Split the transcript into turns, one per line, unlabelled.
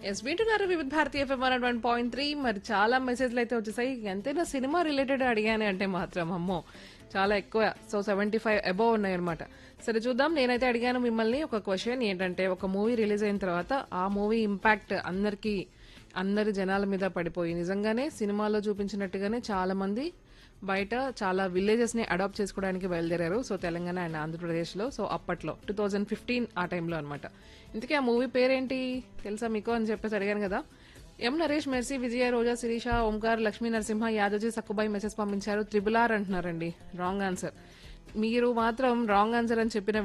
yes వింటున్నారు వివిధ భారతీయ F M one one point three మరి చాలా మెసేజ్లు అయితే వచ్చేసాయి ఎంతైనా సినిమా రిలేటెడ్ అడిగాను అంటే మాత్రం అమ్మో చాలా ఎక్కువ సో సెవెంటీ ఫైవ్ అబోవ్ ఉన్నాయి అనమాట సరే చూద్దాం నేనైతే అడిగాను మిమ్మల్ని ఒక క్వశ్చన్ ఏంటంటే ఒక మూవీ రిలీజ్ అయిన తర్వాత ఆ మూవీ ఇంపాక్ట్ అందరికీ అందరి జనాల మీద పడిపోయి నిజంగానే సినిమాలో చూపించినట్టుగానే చాలా మంది బయట చాలా విలేజెస్ ని అడాప్ట్ చేసుకోవడానికి బయలుదేరారు సో తెలంగాణ అండ్ ఆంధ్రప్రదేశ్ లో సో అప్పట్లో టూ థౌజండ్ ఫిఫ్టీన్ ఆ టైంలో అనమాట ఇంతకీ ఆ మూవీ పేరేంటి తెలుసా మీకు అని చెప్పేసి అడిగాను కదా M Naresh Mercy Vijaya Roja Sirisha Omkar Lakshmi Narasimha Yadavji Sakkubai message పంపించారు త్రిబుల్ ఆర్ అంటున్నారండి రాంగ్ ఆన్సర్ మీరు మాత్రం రాంగ్ ఆన్సర్ అని చెప్పిన